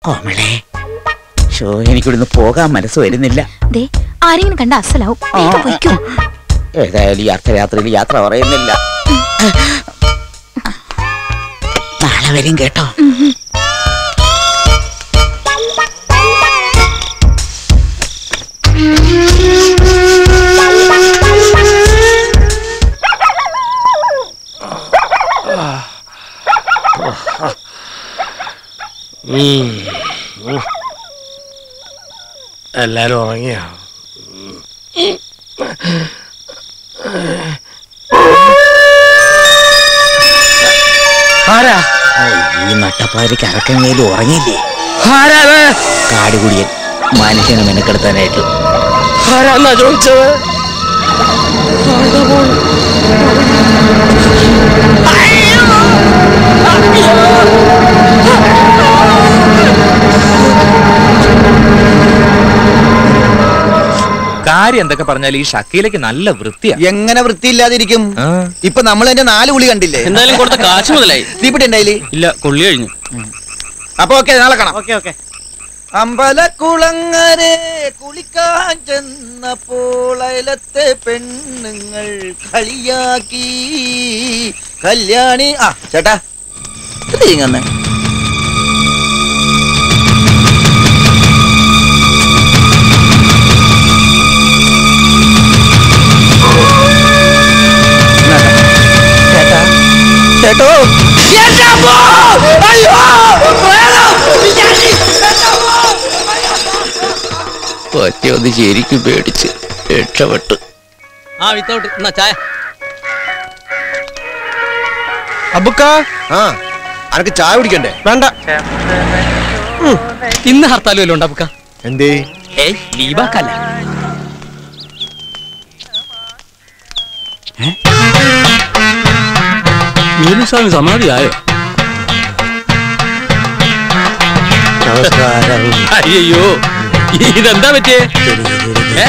കോമളെ show എനിക്കിവിടുന്ന് പോകാൻ മനസ്സ് വരുന്നില്ല ദേ ആരെങ്കിലും കണ്ട അസലാവും വേഗം പൊയ്ക്കോ ഏതായാലും ഈ അർദ്ധരാത്രിയിൽ യാത്ര പറയുന്നില്ല നാളെ വരും കേട്ടോ ഉം. ഉം. എല്ലാരും ഉറങ്ങിയോ ആരാ ഈ നട്ടപ്പാതിരിക്ക് അറക്കങ്ങയിൽ ഉറങ്ങിയില്ലേ ആരാ അത്? കാടുകുടിയൻ മനുഷ്യനെ മെനക്കെടുത്താനായിട്ട് ആരാന്നാ ചോദിച്ചത് കാര്യം എന്തൊക്കെ പറഞ്ഞാൽ ഈ ഷക്കീലക്ക് നല്ല വൃത്തിയാ എങ്ങനെ വൃത്തിയില്ലാതിരിക്കും ഇപ്പൊ നമ്മൾ എന്റെ നാല് കുളി കണ്ടില്ലേ എന്തായാലും കൊടുത്ത കാശ് മുതലായി തീപ്പിട്ടി ഉണ്ടായില്ലേ ഇല്ല കൊള്ളി കഴിഞ്ഞു അപ്പൊ ഓക്കെ നാളെ കാണാം ഓക്കെ ഓക്കെ അമ്പലക്കുളങ്ങരെ കുളിക്കാൻ ചെന്നപ്പോൾ അയലത്തെ പെണ്ണുങ്ങൾ കളിയാക്കി കല്യാണി ആ ചേട്ടാ ഇത് ഇങ്ങനെ ചേട്ടാ ചേട്ടോ ഒറ്റയൊന്ന് ശരിക്കും പേടിച്ച് രക്ഷപ്പെട്ടു ആ വിത്തൗട്ട് എന്നാ ചായ അബുക്ക ആ അനക്ക് ചായ കുടിക്കണ്ടേ വേണ്ട ഇന്ന് ഹർത്താലും വല്ലതും ഉണ്ടാ ബുക്ക എന്തേ ഏയ് ലീവാക്കല്ല മീനുസ്വാമി സമാധിയായോ നമസ്കാരം അയ്യോ ഇതെന്താ പറ്റിയേ ഏ?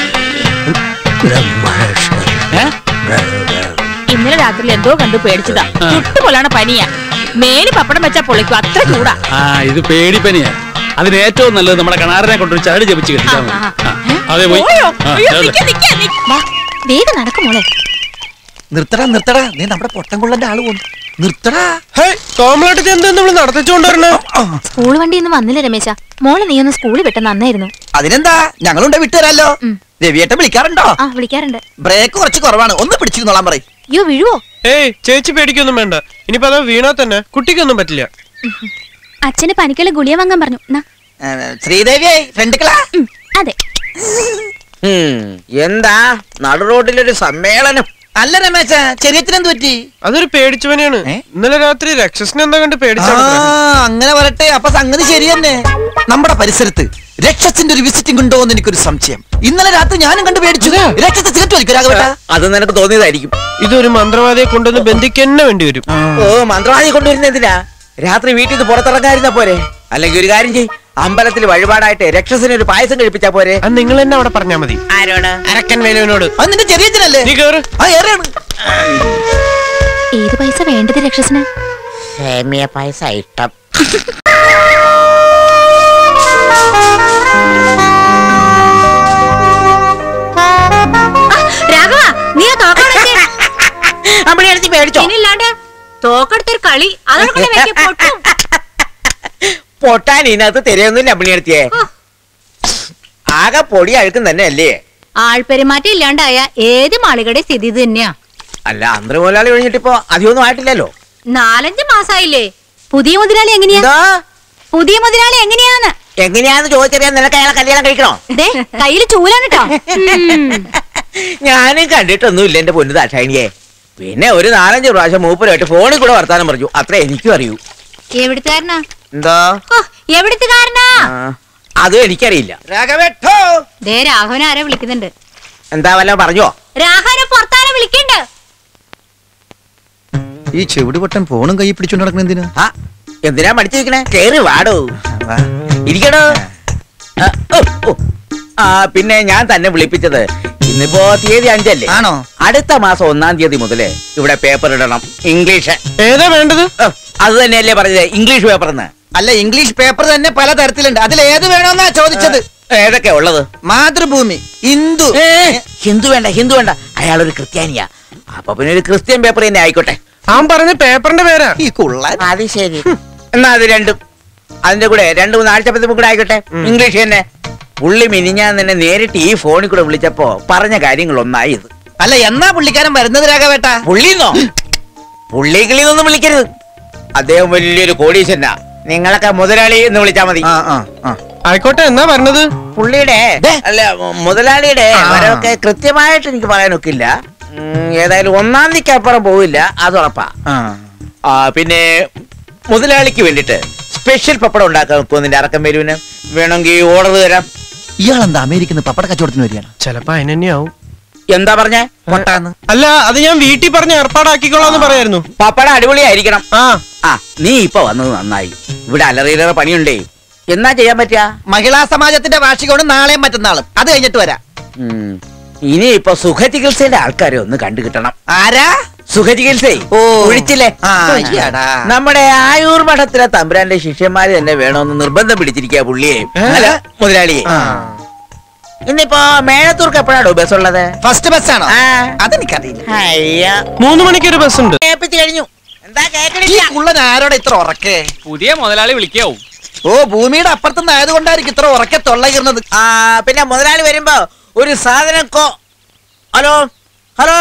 ഏ? ഇന്നലെ രാത്രി എന്തോ കണ്ടു പേടിച്ചതാ ആ. ചുട്ടുകൊള്ളാണ് പനിയാ മേല് പപ്പടം വെച്ചാ പൊളിക്കും അത്ര ചൂടാ ആ ഇത് പേടിപ്പനിയാ അതിന് ഏറ്റവും നല്ലത് നമ്മുടെ കണാറിനെ കൊണ്ടൊരു ചരട് ജപിച്ച് കെട്ടിച്ചാൽ മതി ആ, ആ, ആ, അതെ പോയി പോയോ? ആ, അയ്യോ, ചെല്ല്. നിക്ക്, നിക്ക്, നിക്ക്. വാ, വേഗം നടക്കും മോളെ നിർത്തടാ നിർത്തടാ നീ നമ്മുടെ പൊട്ടൻകുള്ളന്റെ ആള് പോന്നു നിർത്തടാ കോമളായിട്ട് എന്താ നമ്മൾ നടത്തിച്ചോണ്ടിരണ സ്കൂൾ വണ്ടി ഒന്നും വന്നില്ല രമേശ മോളെ നീ ഒന്ന് സ്കൂളിൽ വിട്ട നന്നായിരുന്നു അതിനെന്താ ഞങ്ങളുണ്ട് വിട്ടുതരാലോ ഉം. രവിയേട്ടൻ വിളിക്കാറുണ്ടോ ആ വിളിക്കാറുണ്ട് ബ്രേക്ക് കുറച്ച് കുറവാണ് ഒന്ന് പിടിച്ചിരുന്നോളാൻ പറയും അയ്യോ വീഴുവോ ഏയ് ചേച്ചി പേടിക്കൊന്നും വേണ്ട ഇനിയിപ്പോ അതാ വീണാ തന്നെ കുട്ടിക്കൊന്നും പറ്റില്ല അച്ഛന് പനിക്കുള്ള ഗുളിയ വാങ്ങാൻ പറഞ്ഞു നാ. ശ്രീദേവിയെ ഫ്രണ്ടുക്കളാ ഉം, അതെ എന്താ നടു റോഡിലൊരു സമ്മേളനം അല്ല രമേശ ചെറിയത്തിനെന്ത് പറ്റി അതൊരു പേടിച്ചവനെയാണ് ഏ? ഇന്നലെ രാത്രി രക്ഷസിനെ എന്താ കണ്ട് ആ പേടിച്ചാണ് അങ്ങനെ വരട്ടെ അപ്പൊ സംഗതി ശരി തന്നെ നമ്മുടെ പരിസരത്ത് രക്ഷസിന്റെ ഒരു വിസിറ്റിംഗ് ഉണ്ടോ എന്ന് എനിക്കൊരു സംശയം ഇന്നലെ രാത്രി ഞാനും കണ്ടു പേടിച്ചു രക്ഷത്തെ സിഗരറ്റ് വലിക്കും രാഘവട്ട അത് നിനക്ക് തോന്നിയതായിരിക്കും ഇതൊരു മന്ത്രവാദിയെ കൊണ്ടുവന്ന് ബന്ധിക്കന്നെ വേണ്ടി വരും ഓ മന്ത്രവാദി കൊണ്ടുവരുന്ന എന്തിനാ രാത്രി വീട്ടിൽ നിന്ന് പുറത്തിറങ്ങാതിരുന്ന പോരെ അല്ലെങ്കിൽ ഒരു കാര്യം ചെയ് അമ്പലത്തിൽ വഴിപാടായിട്ട് രക്ഷസിന് ഒരു പായസം കഴിപ്പിച്ചാ പോരെ അത് നിങ്ങൾ തന്നെ അവിടെ പറഞ്ഞാ മതി ആരോട് അരക്കൻ വേലുവിനോട് അത് നിന്റെ ചെറിയത്തിനല്ലേ നീ കേറ് ആ ഏറെയാണ് ഏത് പൈസ വേണ്ടത് രക്ഷസിന് സേമിയ പായസം ഇഷ്ടം രാഘവ നീ ആ തോക്കടച്ച് അമ്മണിയടുത്ത് പേടിച്ചോ ഇല്ലാണ്ട് തോക്കെടുത്തൊരു കളി അതോടെ പൊട്ടും പൊട്ടാൻ ഇതിനകത്ത് തിരയൊന്നുമില്ല അമ്മണിയടുത്തിയെ ആകെ പൊടി അഴുക്കും തന്നെ അല്ലേ ആൾപെരുമാറ്റം ഇല്ലാണ്ടായ ഏത് മാളികയുടെ സ്ഥിതി ഇത് തന്നെയാ അല്ല അന്തര മുതലാളി കഴിഞ്ഞിട്ടിപ്പോ അധികമൊന്നും ആയിട്ടില്ലല്ലോ നാലഞ്ച് മാസായില്ലേ പുതിയ മുതലാളി എങ്ങനെയാ എന്താ പുതിയ മുതലാളി എങ്ങനെയാന്ന് എങ്ങനെയാന്ന് ചോദിച്ചറിയാൻ നിനക്ക് അയാളെ കല്യാണം കഴിക്കണോ ദേ കയ്യില് ചൂലാണ് കേട്ടോ ഞാനും കണ്ടിട്ടൊന്നുമില്ല എന്റെ പൊന്നു ദാക്ഷായണിയെ പിന്നെ ഒരു നാലഞ്ച് പ്രാവശ്യം മൂപ്പരായിട്ട് ഫോണിൽ കൂടെ വർത്താനം പറഞ്ഞു അത്ര എനിക്കും അറിയൂ എവിടുത്തുകാരനാ എന്താ ഓ എവിടുത്തുകാരനാ ആ, അതും എനിക്കറിയില്ല രാഘവേട്ടോ ദേ രാഘവൻ ആരെ വിളിക്കുന്നുണ്ട് എന്താ വല്ല പറഞ്ഞോ രാഘവനെ പുറത്താരെ വിളിക്കണ്ട് ഈ ചെവിടി പൊട്ടൻ ഫോണും കൈ പിടിച്ചോണ്ട് നടക്കുന്ന എന്തിനാ ആ എന്തിനാ പഠിച്ചിരിക്കണേ കേറി വാടോ വാ. ഇരിക്കടോ ആ, ഓ, ഓ. ആ പിന്നെ ഞാൻ തന്നെ വിളിപ്പിച്ചത് ഇന്നിപ്പോ തീയതി അഞ്ചല്ലേ ആണോ അടുത്ത മാസം ഒന്നാം തീയതി മുതല് ഇവിടെ പേപ്പർ ഇടണം ഇംഗ്ലീഷ് ഏതാ വേണ്ടത് ഓ, അത് തന്നെയല്ലേ പറഞ്ഞത് ഇംഗ്ലീഷ് പേപ്പർന്ന് അല്ല ഇംഗ്ലീഷ് പേപ്പർ തന്നെ പല തരത്തിലുണ്ട് അതിൽ ഏത് വേണമെന്നാ ചോദിച്ചത് ഏതൊക്കെയാ ഉള്ളത് മാതൃഭൂമി ഹിന്ദു ഏ, ഹിന്ദു വേണ്ട ഹിന്ദു വേണ്ട അയാളൊരു ക്രിസ്ത്യാനിയാ അപ്പൊ പിന്നെ ഒരു ക്രിസ്ത്യൻ പേപ്പർ തന്നെ ആയിക്കോട്ടെ അവൻ പറഞ്ഞ പേപ്പറിന്റെ പേരാ ഈ കുള്ളൻ അത് ശരി എന്നാ അത് രണ്ടും അതിന്റെ കൂടെ രണ്ടു മൂന്ന് ആഴ്ചപ്പത്തും കൂടെ ആയിക്കോട്ടെ ഇംഗ്ലീഷ് തന്നെ പുള്ളി മിനിഞ്ഞാൻ തന്നെ നേരിട്ട് ഈ ഫോണിൽ കൂടെ വിളിച്ചപ്പോ പറഞ്ഞ കാര്യങ്ങൾ ഒന്നായി ഇത് അല്ല എന്നാ പുള്ളിക്കാരൻ വരുന്നത് രാഘവേട്ട പുള്ളിന്നോ പുള്ളി കിളിന്നൊന്നും വിളിക്കരുത് അദ്ദേഹം വലിയൊരു കോടീശ്വരനാ നിങ്ങളൊക്കെ മുതലാളി എന്ന് വിളിച്ചാ മതി ആ ആ ആ ആയിക്കോട്ടെ എന്നാ പറഞ്ഞത് പുള്ളിയുടെ ദേ. അല്ല മുതലാളിയുടെ ആ. വരവൊക്കെ കൃത്യമായിട്ട് എനിക്ക് പറയാനൊക്കില്ല ഉം, ഏതായാലും ഒന്നാം തീയതിക്ക് അപ്പുറം പോവില്ല അത് ഉറപ്പാ ആ ആ, പിന്നെ മുതലാളിക്ക് വേണ്ടിട്ട് സ്പെഷ്യൽ പപ്പടം ഉണ്ടാക്കാൻ നോക്കുമോ നിന്റെ അറക്കം വരുവിന് വേണമെങ്കിൽ ഓർഡർ തരാം ഇയാളെന്താ അമേരിക്കന്ന് പപ്പട കച്ചവടത്തിന് വരികയാണ് ചെലപ്പോ അതിനെന്നെയാവും എന്താ പറഞ്ഞേ പൊട്ടാന്ന് അല്ല അത് ഞാൻ വീട്ടിൽ പറഞ്ഞ് ഏർപ്പാടാക്കിക്കോളാന്ന് പറയായിരുന്നു പപ്പടം അടിപൊളിയായിരിക്കണം ആ ആ നീ ഇപ്പൊ വന്നത് നന്നായി ഇവിടെ അലറിയിലേറെ പണിയുണ്ടേ എന്നാ ചെയ്യാൻ പറ്റുക മഹിളാ സമാജത്തിന്റെ വാർഷികമാണ് നാളെയും മറ്റന്നാളും അത് കഴിഞ്ഞിട്ട് വരാം ഉം. ഇനി ഇപ്പൊ സുഖചികിത്സയുടെ ആൾക്കാരെ ഒന്ന് കണ്ടു കിട്ടണം ആരാ സുഖചികിത്സ ഓ. ഒഴിച്ചില്ലേ ആ, അയ്യടാ. നമ്മുടെ ആയൂർ മഠത്തിലെ തമ്പുരാന്റെ ശിഷ്യന്മാര് തന്നെ വേണമെന്ന് നിർബന്ധം പിടിച്ചിരിക്കുക പുള്ളിയെ അല്ല മുതലാളിയെ ആ. ഇന്നിപ്പോ മേഴത്തൂർക്ക് എപ്പോഴാണോ ബസ് ഉള്ളത് ഫസ്റ്റ് ബസ്സാണോ ആ. അതെനിക്കറിയില്ല അയ്യോ മൂന്ന് മണിക്കൊരു ബസ് ഉണ്ട് കേൾപ്പിച്ചു കഴിഞ്ഞു എന്താ ഈ കേക്കണില്ല കുള്ളൻ ആരോടെ ഇത്ര ഉറക്കേ പുതിയ മുതലാളി വിളിക്കാവും ഓ ഭൂമിയുടെ അപ്പുറത്തുനിന്ന് ആയതുകൊണ്ടായിരിക്കും ഇത്ര ഉറക്കെ തൊള്ളയിരുന്നത് ആ പിന്നെ മുതലാളി വരുമ്പോ ഒരു സാധനം കോ ഹലോ ഹലോ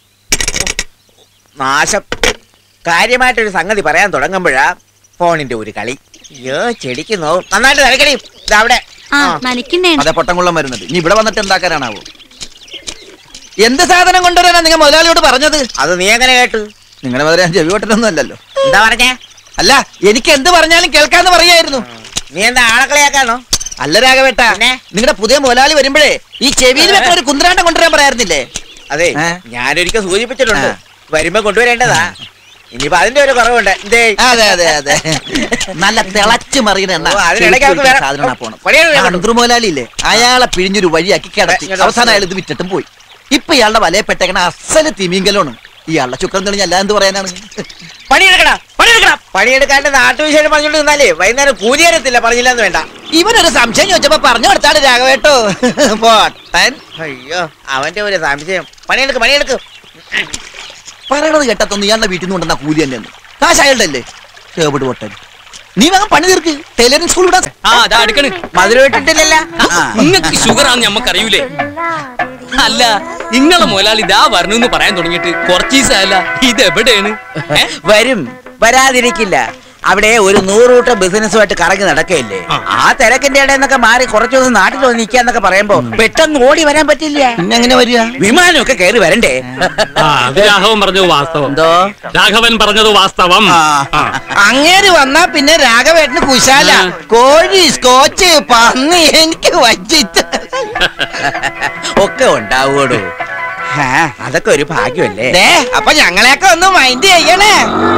നാശം കാര്യമായിട്ടൊരു സംഗതി പറയാൻ തുടങ്ങുമ്പോഴാ ഫോണിന്റെ ഒരു കളി അയ്യോ ചെടിക്ക് നോവും നന്നായിട്ട് തിരക്കടി ദാ അവിടെ ആ ആ. നനയ്ക്കുന്നേ അതെ പൊട്ടംകുള്ളം വരുന്നത് ഇനി ഇവിടെ വന്നിട്ട് എന്താക്കാനാണാവോ എന്ത് സാധനം കൊണ്ടുവരാനാ നിങ്ങൾ മുതലാളിയോട് പറഞ്ഞത് അത് നീ എങ്ങനെ കേട്ടു നിങ്ങളുടെ മുതലേ ഞാൻ ചെവി പൊട്ടനൊന്നും അല്ലല്ലോ എന്താ പറഞ്ഞേ അല്ല എനിക്ക് എന്ത് പറഞ്ഞാലും കേൾക്കാന്ന് പറയായിരുന്നു നീ എന്താ ആളക്കളിയാക്കാണോ അല്ല രാഘവേട്ട പിന്നെ? നിങ്ങളുടെ പുതിയ മുതലാളി വരുമ്പോഴേ ഈ ചെവിയിൽ വെക്കുന്ന ഒരു കുന്ത്രാണ്ടം കൊണ്ടുവരാൻ പറയായിരുന്നില്ലേ അതെ ഏ? ഞാനൊരിക്കൽ സൂചിപ്പിച്ചിട്ടുണ്ട് ആ. വരുമ്പോ കൊണ്ടുവരേണ്ടതാ ഇനിയിപ്പോ അതിന്റെ ഒരു കുറവുണ്ട് എന്തേ അതെ അതെ അതെ നല്ല തിളച്ചു മറിയുന്ന എണ്ണ ഓ, അതിനിടയ്ക്ക് അവർക്ക് വേറെ- സാധനം പോണം പണിയാണ് വേണ്ടത്. അന്തർ മുതലാളി ഇല്ലേ അയാളെ പിഴിഞ്ഞൊരു വഴിയാക്കി കിടത്തി ഇങ്ങോട്ട് അവസാനം അയാൾ ഇത് വിറ്റിട്ടും പോയി ഇപ്പൊ ഇയാളുടെ വലയപ്പെട്ടേക്കണ അസല് തിമിങ്കലാണ് ഇയാളുടെ ചുക്രം തെളിഞ്ഞ അല്ല എന്ത് പറയാനാണ് പണിയെടുക്കടാ പണിയെടുക്കണം പണിയെടുക്കാണ്ട് നാട്ടുവിശേഷം പറഞ്ഞോണ്ട് നിന്നാലേ വൈകുന്നേരം കൂലി തരത്തില്ല പറഞ്ഞില്ലെന്ന് വേണ്ട ഇവനൊരു സംശയം ചോദിച്ചപ്പോ പറഞ്ഞു കൊടുത്താണ് രാഘവേട്ടോ പോട്ടൻ അയ്യോ അവന്റെ ഒരു സംശയം പണിയെടുക്ക് പണിയെടുക്ക് പറയണത് കേട്ടത്തൊന്നും ഇയാളുടെ വീട്ടിൽ നിന്ന് കൊണ്ടുവന്ന കൂലി തന്നെയാണ് കാശ് അയാളുടെ അല്ലേ കേവിട് പൊട്ടൻ നീ വേഗം പണി തീർക്ക് ടൈലറിംഗ് സ്കൂൾ വിടാൻ ആ അതാ അടുക്കണ് മധുരം ഇട്ടിട്ടില്ലല്ല നിങ്ങക്ക് ഷുഗർ ആണെന്ന് ഞമ്മക്കറിയൂലേ അല്ല നിങ്ങളെ മുതലാളി ഇതാ വരണു എന്ന് പറയാൻ തുടങ്ങിയിട്ട് കുറച്ച് ദിവസമല്ല ഇത് എവിടെയാണ് ഏ? വരും വരാതിരിക്കില്ല അവിടെ ഒരു നൂറൂട്ട ബിസിനസ്സുമായിട്ട് കറങ്ങി നടക്കയില്ലേ ആ തിരക്കിന്റെ ഇടയിൽ നിന്നൊക്കെ മാറി കുറച്ചു ദിവസം നാട്ടിൽ വന്ന് നിൽക്കാന്നൊക്കെ പറയുമ്പോ പെട്ടെന്ന് ഓടി വരാൻ പറ്റില്ല പിന്നെ എങ്ങനെ വരിക വിമാനമൊക്കെ കയറി വരണ്ടേ ആ അത് രാഘവൻ പറഞ്ഞത് വാസ്തവം എന്തോ രാഘവൻ പറഞ്ഞത് വാസ്തവം ആ. അങ്ങേര് വന്നാ പിന്നെ രാഘവേട്ടന് കുശാല കോഴി സ്കോച്ച് പന്നി എനിക്ക് വച്ചിട്ട് ഒക്കെ ഉണ്ടാവൂടോ അതൊക്കെ ഒരു ഭാഗ്യമല്ലേ ദേ അപ്പൊ ഞങ്ങളെയൊക്കെ ഒന്ന് മൈൻഡ് ചെയ്യണേ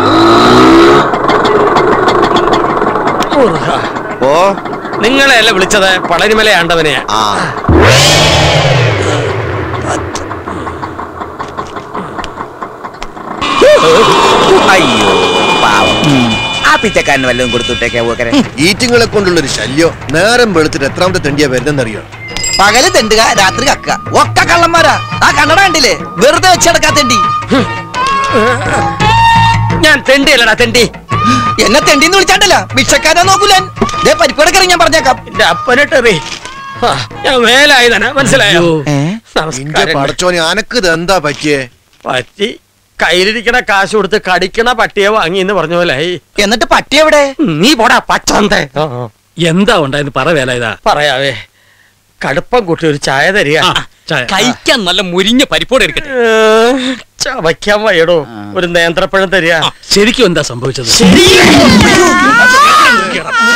ഓ നിങ്ങളെയല്ല വിളിച്ചത് പളനിമല ആണ്ടവനെയാ അയ്യോ പാവം ആ പിച്ചക്കാരന് വല്ലതും കൊടുത്തുട്ടേക്കാ പോക്കരെ ഈറ്റിങ്ങളെ കൊണ്ടുള്ളൊരു ശല്യം നേരം വെളുത്തിട്ട് എത്രാമത്തെ തെണ്ടിയാ വരുന്നെന്നറിയോ പകല് തെണ്ടുക രാത്രി കക്ക ഒക്കെ കള്ളന്മാരാ ആ കണ്ണട കണ്ടില്ലേ വെറുതെ വെച്ചടക്കാ തെണ്ടി ഞാൻ തെണ്ടിയല്ലടാ തെണ്ടി എന്നെ തെണ്ടിന്ന് വിളിച്ചാണ്ടല്ല ഭിക്ഷക്കാരാ നോക്കൂലൻ ദേ പരിപ്പടക്കറി ഞാൻ പറഞ്ഞേക്കാം എന്റെ അപ്പനിട്ടെറി ഞാൻ മേലായതന മനസ്സിലായോ നിന്റെ നമസ്കാരം പടച്ചോനെ അനക്ക് ഇത് എന്താ പറ്റിയേ പറ്റി കയ്യിലിരിക്കണ കാശ് കൊടുത്ത് കടിക്കണ പട്ടിയെ വാങ്ങി എന്ന് പറഞ്ഞ പോലെ എന്നിട്ട് പട്ടി എവിടെ നീ പോടാ പച്ചന്തേ എന്താ ഉണ്ടായെന്ന് പറ വേല ഇതാ പറയാവേ കടുപ്പം കൂട്ടി ഒരു ചായ തരിക ചായ കഴിക്കാൻ നല്ല മുരിഞ്ഞ പരിപ്പോടെ എടുക്കട്ടെ ഏ, ചവയ്ക്കാൻ വയ്യടോ ഒരു നേന്ത്രപ്പഴം തരിക ശരിക്കും എന്താ സംഭവിച്ചത്